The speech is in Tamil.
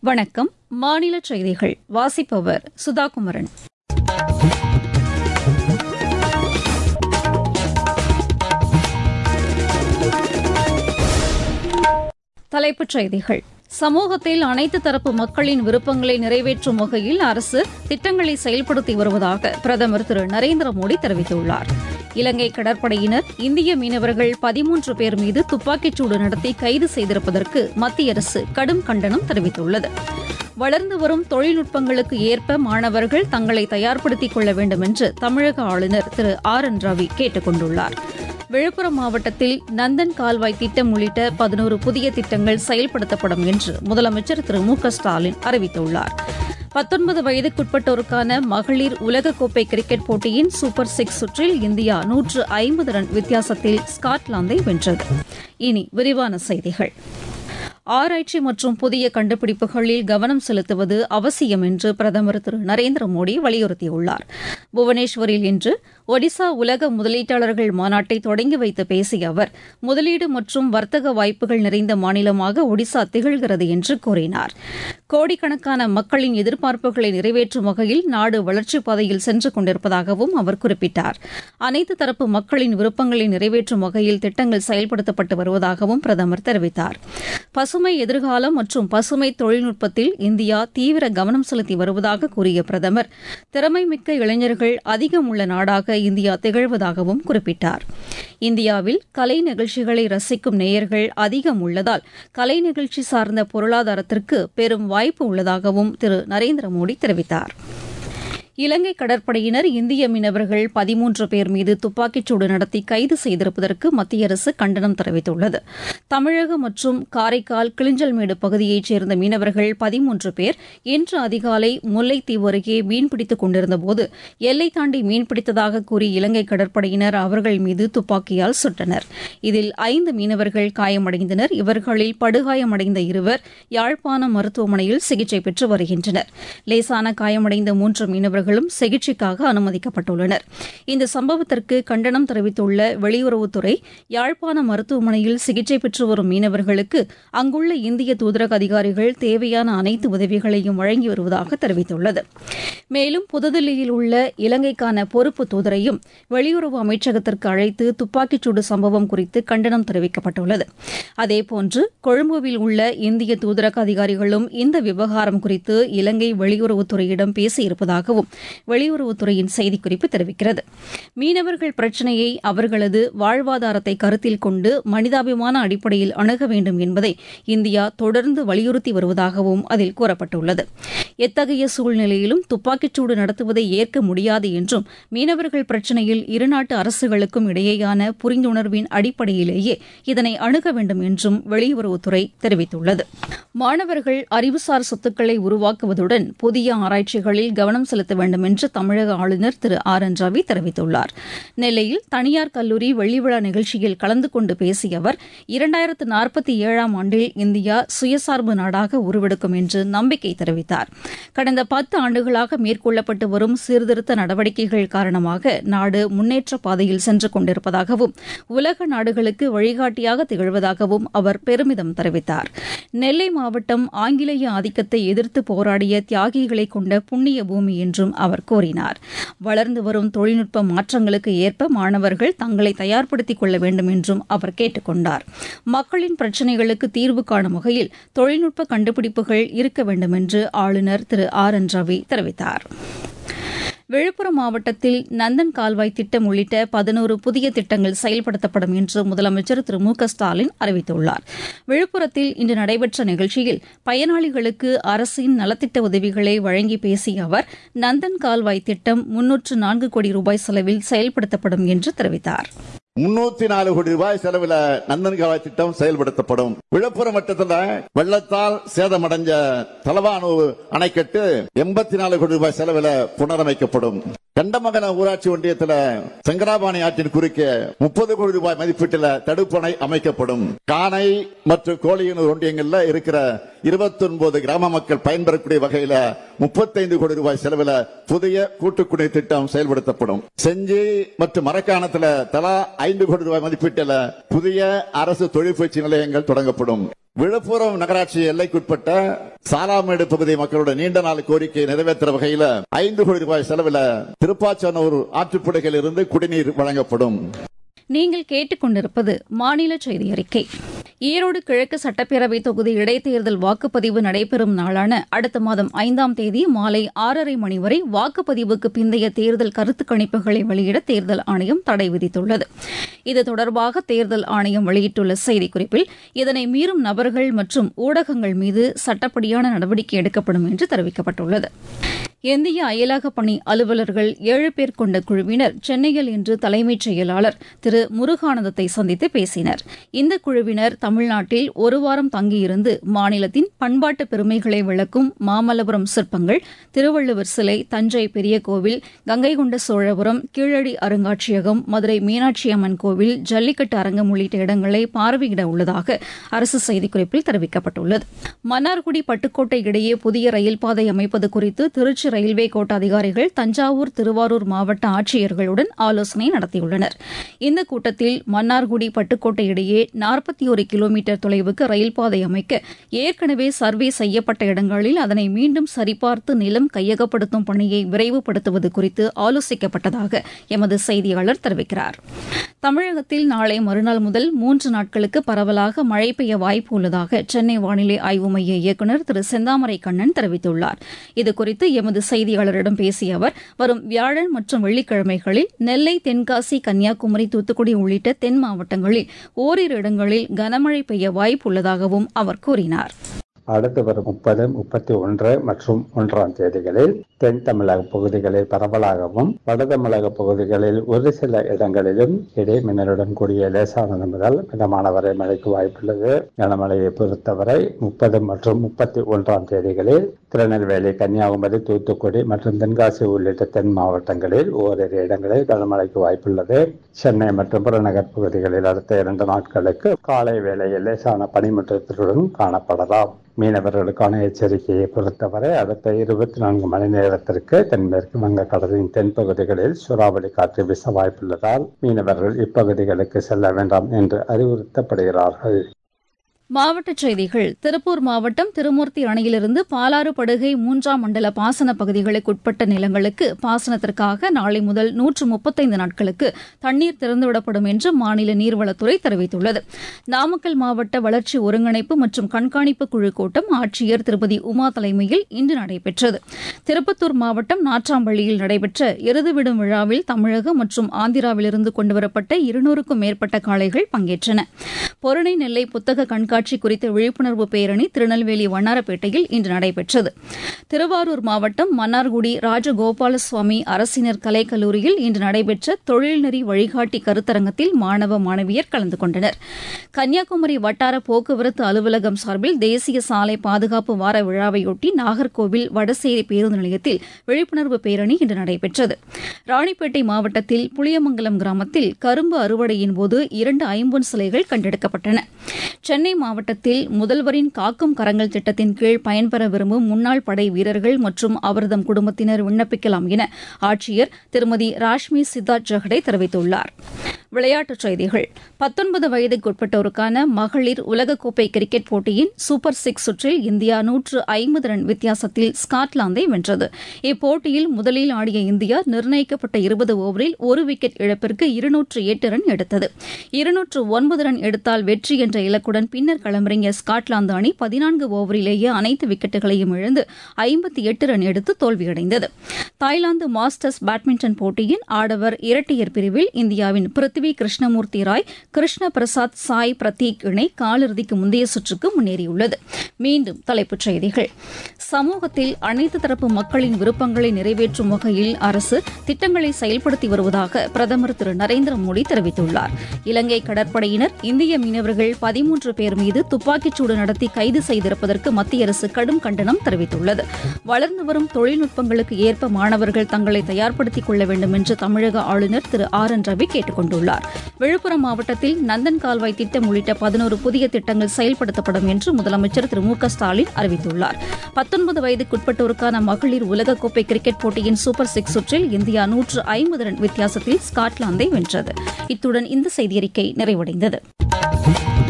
வணக்கம் மாநில செய்திகள் வாசிப்பவர் சுதாகுமரன் தலைப்புச் செய்திகள் சமூகத்தில் அனைத்து தரப்பு மக்களின் விருப்பங்களை நிறைவேற்றும் வகையில் அரசு திட்டங்களை செயல்படுத்தி வருவதாக பிரதமர் திரு நரேந்திர மோடி தெரிவித்துள்ளார் இலங்கை கடற்படையினர் இந்திய மீனவர்கள் பதிமூன்று பேர் மீது துப்பாக்கிச்சூடு நடத்தி கைது செய்திருப்பதற்கு மத்திய அரசு கடும் கண்டனம் தெரிவித்துள்ளது வளர்ந்து வரும் தொழில்நுட்பங்களுக்கு ஏற்ப மாணவர்கள் தங்களை தயார்படுத்திக் கொள்ள வேண்டும் என்று தமிழக ஆளுநர் திரு ஆர் என் ரவி கேட்டுக் கொண்டுள்ளார் விழுப்புரம் மாவட்டத்தில் நந்தன் கால்வாய் திட்டம் உள்ளிட்ட பதினோரு புதிய திட்டங்கள் செயல்படுத்தப்படும் என்று முதலமைச்சர் திரு மு க ஸ்டாலின் அறிவித்துள்ளார் பத்தொன்பது வயதுக்குட்பட்டோருக்கான மகளிர் உலகக்கோப்பை கிரிக்கெட் போட்டியின் சூப்பர் சிக்ஸ் சுற்றில் இந்தியா நூற்று ஐம்பது ரன் வித்தியாசத்தில் ஸ்காட்லாந்தை வென்றது இனி விரிவான செய்திகள் ஆராய்ச்சி மற்றும் புதிய கண்டுபிடிப்புகளில் கவனம் செலுத்துவது அவசியம் என்று பிரதமர் திரு நரேந்திர மோடி வலியுறுத்தியுள்ளார் புவனேஸ்வரில் இன்று ஒடிசா உலக முதலீட்டாளர்கள் மாநாட்டை தொடங்கி வைத்து பேசிய அவர் முதலீடு மற்றும் வர்த்தக வாய்ப்புகள் நிறைந்த மாநிலமாக ஒடிசா திகழ்கிறது என்று கூறினார் கோடிக்கணக்கான மக்களின் எதிர்பார்ப்புகளை நிறைவேற்றும் வகையில் நாடு வளர்ச்சிப் பாதையில் சென்று கொண்டிருப்பதாகவும் அவர் குறிப்பிட்டார் அனைத்து தரப்பு மக்களின் விருப்பங்களை நிறைவேற்றும் வகையில் திட்டங்கள் செயல்படுத்தப்பட்டு வருவதாகவும் பிரதமர் தெரிவித்தார் பசுமை எதிர்காலம் மற்றும் பசுமை தொழில்நுட்பத்தில் இந்தியா தீவிர கவனம் செலுத்தி வருவதாக கூறிய பிரதமர் திறமைமிக்க இளைஞர்கள் அதிகம் உள்ள நாடாக இந்தியா திகழ்வதாகவும் குறிப்பிட்டார் இந்தியாவில் கலை நிகழ்ச்சிகளை ரசிக்கும் நேயர்கள் அதிகம் உள்ளதால் கலை நிகழ்ச்சி சார்ந்த பொருளாதாரத்திற்கு பெரும் வாய்ப்பு உள்ளதாகவும் திரு நரேந்திர மோடி தெரிவித்தார் இலங்கை கடற்படையினர் இந்திய மீனவர்கள் பதிமூன்று பேர் மீது துப்பாக்கிச்சூடு நடத்தி கைது செய்திருப்பதற்கு மத்திய அரசு கண்டனம் தெரிவித்துள்ளது தமிழகம் மற்றும் காரைக்கால் கிளிஞ்சல்மேடு பகுதியைச் சேர்ந்த மீனவர்கள் பதிமூன்று பேர் இன்று அதிகாலை முல்லைத்தீவு அருகே மீன்பிடித்துக் கொண்டிருந்தபோது எல்லை தாண்டி மீன்பிடித்ததாக கூறி இலங்கை கடற்படையினர் அவர்கள் மீது துப்பாக்கியால் சுட்டனர் இதில் ஐந்து மீனவர்கள் காயமடைந்தனர் இவர்களில் படுகாயமடைந்த இருவர் யாழ்ப்பாணம் மருத்துவமனையில் சிகிச்சை பெற்று வருகின்றனர் லேசான காயமடைந்த மூன்று மீனவர்கள் மீனவர்களும் சிகிச்சைக்காக அனுமதிக்கப்பட்டுள்ளனர் இந்த சம்பவத்திற்கு கண்டனம் தெரிவித்துள்ள வெளியுறவுத்துறை யாழ்ப்பாண மருத்துவமனையில் சிகிச்சை பெற்று வரும் மீனவர்களுக்கு அங்குள்ள இந்திய தூதரக அதிகாரிகள் தேவையான அனைத்து உதவிகளையும் வழங்கி வருவதாக தெரிவித்துள்ளது மேலும் புதுதில்லியில் உள்ள இலங்கைக்கான பொறுப்பு தூதரையும் வெளியுறவு அமைச்சகத்திற்கு அழைத்து துப்பாக்கிச்சூடு சம்பவம் குறித்து கண்டனம் தெரிவிக்கப்பட்டுள்ளது அதேபோன்று கொழும்புவில் உள்ள இந்திய தூதரக அதிகாரிகளும் இந்த விவகாரம் குறித்து இலங்கை வெளியுறவுத்துறையிடம் பேசியிருப்பதாகவும் வெளியுறவுத்துறையின் செய்திக்குறிப்பு தெரிவிக்கிறது மீனவர்கள் பிரச்சினையை அவர்களது வாழ்வாதாரத்தை கருத்தில் கொண்டு மனிதாபிமான அடிப்படையில் அணுக வேண்டும் என்பதை இந்தியா தொடர்ந்து வலியுறுத்தி வருவதாகவும் அதில் கூறப்பட்டுள்ளது எத்தகைய சூழ்நிலையிலும் துப்பாக்கிச்சூடு நடத்துவதை ஏற்க முடியாது என்றும் மீனவர்கள் பிரச்சினையில் இருநாட்டு அரசுகளுக்கும் இடையேயான புரிந்துணர்வின் அடிப்படையிலேயே இதனை அணுக வேண்டும் என்றும் வெளியுறவுத்துறை தெரிவித்துள்ளது மாணவர்கள் அறிவுசார் சொத்துக்களை உருவாக்குவதுடன் புதிய ஆராய்ச்சிகளில் கவனம் செலுத்த வேண்டும் என்று தமிழக ஆளுநர் திரு ஆர் என் ரவி தெரிவித்துள்ளார் நெல்லையில் தனியார் கல்லூரி வெள்ளிவிழா நிகழ்ச்சியில் கலந்து கொண்டு பேசிய அவர் இரண்டாயிரத்து நாற்பத்தி ஏழாம் ஆண்டில் இந்தியா சுயசார்பு நாடாக உருவெடுக்கும் என்று நம்பிக்கை தெரிவித்தார் கடந்த பத்து ஆண்டுகளாக மேற்கொள்ளப்பட்டு வரும் சீர்திருத்த நடவடிக்கைகள் காரணமாக நாடு முன்னேற்ற பாதையில் சென்று கொண்டிருப்பதாகவும் உலக நாடுகளுக்கு வழிகாட்டியாக திகழ்வதாகவும் அவர் பெருமிதம் தெரிவித்தார் நெல்லை மாவட்டம் ஆங்கிலேய ஆதிக்கத்தை எதிர்த்து போராடிய தியாகிகளை கொண்ட புண்ணிய பூமி என்றும் அவர் கூறினார் வளர்ந்து வரும் தொழில்நுட்ப மாற்றங்களுக்கு ஏற்ப மாணவர்கள் தங்களை தயார்படுத்திக் கொள்ள வேண்டும் என்றும் அவர் கேட்டுக் கொண்டார் மக்களின் பிரச்சினைகளுக்கு தீர்வு காணும் வகையில் தொழில்நுட்ப கண்டுபிடிப்புகள் இருக்க வேண்டும் என்று ஆளுநர் திரு ஆர் என் ரவி தெரிவித்தார் விழுப்புரம் மாவட்டத்தில் நந்தன் கால்வாய் திட்டம் உள்ளிட்ட பதினோரு புதிய திட்டங்கள் செயல்படுத்தப்படும் என்று முதலமைச்சர் திரு மு க ஸ்டாலின் அறிவித்துள்ளார் விழுப்புரத்தில் இன்று நடைபெற்ற நிகழ்ச்சியில் பயனாளிகளுக்கு அரசின் நலத்திட்ட உதவிகளை வழங்கி பேசிய அவர் நந்தன் கால்வாய் திட்டம் முன்னூற்று நான்கு கோடி ரூபாய் செலவில் செயல்படுத்தப்படும் என்று தெரிவித்தார் முன்னூத்தி நாலு கோடி ரூபாய் செலவில் நந்தன்காவாய் திட்டம் செயல்படுத்தப்படும் விழுப்புரம் வட்டத்தில் வெள்ளத்தால் சேதமடைஞ்ச தலவானூர் அணைக்கட்டு எண்பத்தி நாலு கோடி ரூபாய் செலவில் புனரமைக்கப்படும் கண்டமகன ஊராட்சி ஒன்றியத்தில் சங்கராபாணி ஆற்றின் குறுக்கே முப்பது கோடி ரூபாய் மதிப்பீட்டில் தடுப்பணை அமைக்கப்படும் கானை மற்றும் கோழியனூர் ஒன்றியங்கள்ல இருக்கிற இருபத்தி ஒன்பது கிராம மக்கள் பயன்பெறக்கூடிய வகையில முப்பத்தைந்து கோடி ரூபாய் செலவில் புதிய கூட்டுக்குடிநீர் திட்டம் செயல்படுத்தப்படும் செஞ்சி மற்றும் மரக்காணத்துல தலா ஐந்து கோடி ரூபாய் மதிப்பீட்டில் புதிய அரசு தொழிற்பயிற்சி நிலையங்கள் தொடங்கப்படும் விழுப்புரம் நகராட்சி எல்லைக்குட்பட்ட சாலாமேடு பகுதி மக்களோட நீண்ட நாள் கோரிக்கையை நிறைவேற்றுற வகையில் ஐந்து கோடி ரூபாய் செலவில் திருப்பாச்சனூர் ஆற்றுப்படுகையில் இருந்து குடிநீர் வழங்கப்படும் நீங்கள் கேட்டுக்கொண்டிருப்பது மாநில செய்தி அறிக்கை ஈரோடு கிழக்கு சட்டப்பேரவை தொகுதி இடைத்தேர்தல் வாக்குப்பதிவு நடைபெறும் நாளான அடுத்த மாதம் ஐந்தாம் தேதி மாலை ஆறரை மணி வரை வாக்குப்பதிவுக்கு பிந்தைய தேர்தல் கருத்து கணிப்புகளை வெளியிட தேர்தல் ஆணையம் தடை விதித்துள்ளது இது தொடர்பாக தேர்தல் ஆணையம் வெளியிட்டுள்ள செய்திக்குறிப்பில் இதனை மீறும் நபர்கள் மற்றும் ஊடகங்கள் மீது சட்டப்படியான நடவடிக்கை எடுக்கப்படும் என்று தெரிவிக்கப்பட்டுள்ளது இந்திய அயலக பணி அலுவலர்கள் ஏழு பேர் கொண்ட குழுவினர் சென்னையில் இன்று தலைமைச் செயலாளர் திரு முருகானந்தத்தை சந்தித்து பேசினர் இந்த குழுவினர் தமிழ்நாட்டில் ஒரு வாரம் தங்கியிருந்து மாநிலத்தின் பண்பாட்டு பெருமைகளை விளக்கும் மாமல்லபுரம் சிற்பங்கள் திருவள்ளுவர் சிலை தஞ்சை பெரிய கோவில் கங்கை கொண்ட சோழபுரம் கீழடி அருங்காட்சியகம் மதுரை மீனாட்சி அம்மன் கோவில் ஜல்லிக்கட்டு அரங்கம் உள்ளிட்ட இடங்களை பார்வையிட உள்ளதாக அரசு செய்திக்குறிப்பில் தெரிவிக்கப்பட்டுள்ளது மன்னார்குடி பட்டுக்கோட்டை இடையே புதிய ரயில் பாதை அமைப்பது குறித்து திருச்சி ரயில்வே கோட்ட அதிகாரிகள் தஞ்சாவூர் திருவாரூர் மாவட்ட ஆட்சியர்களுடன் ஆலோசனை நடத்தியுள்ளனர் இந்த கூட்டத்தில் மன்னார்குடி பட்டுக்கோட்டை இடையே நாற்பத்தி ஒரு கிலோமீட்டர் தொலைவுக்கு ரயில் பாதை அமைக்க ஏற்கனவே சர்வே செய்யப்பட்ட இடங்களில் அதனை மீண்டும் சரிபார்த்து நிலம் கையகப்படுத்தும் பணியை விரைவுபடுத்துவது குறித்து ஆலோசிக்கப்பட்டதாக எமது செய்தியாளர் தெரிவிக்கிறார் தமிழகத்தில் நாளை மறுநாள் முதல் மூன்று நாட்களுக்கு பரவலாக மழை பெய்ய வாய்ப்பு உள்ளதாக சென்னை வானிலை ஆய்வு மைய இயக்குநர் திரு செந்தாமரை கண்ணன் தெரிவித்துள்ளார் இதுகுறித்து எமது செய்தியாளரிடம் பேசிய அவர் வரும் வியாழன் மற்றும் வெள்ளிக்கிழமைகளில் நெல்லை தென்காசி கன்னியாகுமரி தூத்துக்குடி உள்ளிட்ட தென் மாவட்டங்களில் ஓரிரு இடங்களில் கனமழை பெய்ய வாய்ப்பு உள்ளதாகவும் அவர் கூறினார் அடுத்து வரும் முப்பது முப்பத்தி ஒன்று மற்றும் ஒன்றாம் தேதிகளில் தென் தமிழக பகுதிகளில் பரவலாகவும் வட தமிழக பகுதிகளில் ஒரு சில இடங்களிலும் இடைமின்னலுடன் கூடிய லேசானது முதல் மிதமான வரை மழைக்கு வாய்ப்புள்ளது கனமழையை பொறுத்தவரை முப்பது மற்றும் முப்பத்தி ஒன்றாம் தேதிகளில் திருநெல்வேலி கன்னியாகுமரி தூத்துக்குடி மற்றும் தென்காசி உள்ளிட்ட தென் மாவட்டங்களில் ஓரிரு இடங்களில் கனமழைக்கு வாய்ப்புள்ளது சென்னை மற்றும் புறநகர் பகுதிகளில் அடுத்த இரண்டு நாட்களுக்கு காலை வேளையில் லேசான பனிமூட்டத்துடன் காணப்படலாம் மீனவர்களுக்கான எச்சரிக்கையை பொறுத்தவரை அடுத்த இருபத்தி நான்கு மணி நேரத்திற்கு தென்மேற்கு வங்கக்கடலின் தென்பகுதிகளில் சூறாவளி காற்று வீச வாய்ப்புள்ளதால் மீனவர்கள் இப்பகுதிகளுக்கு செல்ல வேண்டாம் என்று அறிவுறுத்தப்படுகிறார்கள் மாவட்டச் செய்திகள் திருப்பூர் மாவட்டம் திருமூர்த்தி அணையிலிருந்து பாலாறு படுகை மூன்றாம் மண்டல பாசன பகுதிகளுக்குட்பட்ட நிலங்களுக்கு பாசனத்திற்காக நாளை முதல் நூற்று முப்பத்தைந்து நாட்களுக்கு தண்ணீர் திறந்துவிடப்படும் என்று மாநில நீர்வளத்துறை தெரிவித்துள்ளது நாமக்கல் மாவட்ட வளர்ச்சி ஒருங்கிணைப்பு மற்றும் கண்காணிப்பு குழு கூட்டம் ஆட்சியர் திருப்பதி உமா தலைமையில் இன்று நடைபெற்றது திருப்பத்தூர் மாவட்டம் நாற்றாம்பள்ளியில் நடைபெற்ற எருதுவிடும் விழாவில் தமிழகம் மற்றும் ஆந்திராவிலிருந்து கொண்டுவரப்பட்ட இருநூறுக்கும் மேற்பட்ட காளைகள் பங்கேற்றன பொருணை நெல்லை புத்தக கண்காட்சி குறித்த விழிப்புணர்வு பேரணி திருநெல்வேலி வண்ணாரப்பேட்டையில் இன்று நடைபெற்றது திருவாரூர் மாவட்டம் மன்னார்குடி ராஜகோபால சுவாமி அரசினர் கலைக்கல்லூரியில் இன்று நடைபெற்ற தொழில்நெறி வழிகாட்டி கருத்தரங்கத்தில் மாணவ மாணவியர் கலந்து கொண்டனர் கன்னியாகுமரி வட்டார போக்குவரத்து அலுவலகம் சார்பில் தேசிய சாலை பாதுகாப்பு வார விழாவையொட்டி நாகர்கோவில் வடசேரி பேருந்து நிலையத்தில் விழிப்புணர்வு பேரணி இன்று நடைபெற்றது ராணிப்பேட்டை மாவட்டத்தில் புளியமங்கலம் கிராமத்தில் கரும்பு அறுவடையின் போது இரண்டு ஐம்பொன் சிலைகள் கண்டெடுக்கப்பட்டன சென்னை மாவட்டத்தில் முதல்வரின் காக்கும் கரங்கள் திட்டத்தின் கீழ் பயன்பெற விரும்பும் முன்னாள் படை வீரர்கள் மற்றும் அவர்தம் குடும்பத்தினர் விண்ணப்பிக்கலாம் என ஆட்சியர் திருமதி ராஷ்மி சித்தார்த் ஜெகடே தெரிவித்துள்ளார் விளையாட்டுச் செய்திகள் பத்தொன்பது வயதுக்குட்பட்டோருக்கான மகளிர் உலகக்கோப்பை கிரிக்கெட் போட்டியின் சூப்பர் சிக்ஸ் சுற்றில் இந்தியா நூற்று ஐம்பது ரன் வித்தியாசத்தில் ஸ்காட்லாந்தை வென்றது இப்போட்டியில் முதலில் ஆடிய இந்தியா நிர்ணயிக்கப்பட்ட இருபது ஓவரில் ஒரு விக்கெட் இழப்பிற்கு இருநூற்று எட்டு ரன் எடுத்தது இருநூற்று ஒன்பது ரன் எடுத்தால் வெற்றி என்ற இலக்குடன் பின்னர் களமிறங்கிய ஸ்காட்லாந்து அணி பதினான்கு ஓவரிலேயே அனைத்து விக்கெட்டுகளையும் இழந்து ஐம்பத்தி எட்டு ரன் எடுத்து தோல்வியடைந்தது தாய்லாந்து மாஸ்டர்ஸ் பேட்மிண்டன் போட்டியின் ஆடவர் இரட்டையர் பிரிவில் இந்தியாவின் பிருத்திவி கிருஷ்ணமூர்த்தி ராய் கிருஷ்ண பிரசாத் சாய் பிரதீக் இணை காலிறுதிக்கு முந்தைய சுற்றுக்கு முன்னேறியுள்ளது மீண்டும் தலைப்புச் செய்திகள் சமூகத்தில் அனைத்து தரப்பு மக்களின் விருப்பங்களை நிறைவேற்றும் வகையில் அரசு திட்டங்களை செயல்படுத்தி வருவதாக பிரதமர் திரு நரேந்திர மோடி தெரிவித்துள்ளார் இலங்கை கடற்படையினர் இந்திய மீனவர்கள் பதிமூன்று பேர் மீது துப்பாக்கிச்சூடு நடத்தி கைது செய்திருப்பதற்கு மத்திய அரசு கடும் கண்டனம் தெரிவித்துள்ளது வளர்ந்து வரும் தொழில்நுட்பங்களுக்கு ஏற்ப மாணவர்கள் தங்களை தயார்படுத்திக் கொள்ள வேண்டும் என்று தமிழக ஆளுநர் திரு ஆர் என் ரவி கேட்டுக் கொண்டுள்ளார் விழுப்புரம் மாவட்டத்தில் நந்தன் கால்வாய் திட்டம் உள்ளிட்ட பதினோரு புதிய திட்டங்கள் செயல்படுத்தப்படும் என்று முதலமைச்சர் திரு மு க ஸ்டாலின் அறிவித்துள்ளார் பத்தொன்பது வயதுக்குட்பட்டோருக்கான மகளிர் உலகக்கோப்பை கிரிக்கெட் போட்டியின் சூப்பர் சிக்ஸ் சுற்றில் இந்தியா நூற்று ஐம்பது ரன் வித்தியாசத்தில் ஸ்காட்லாந்தை வென்றது இத்துடன் இந்த செய்தியறிக்கை நிறைவடைந்தது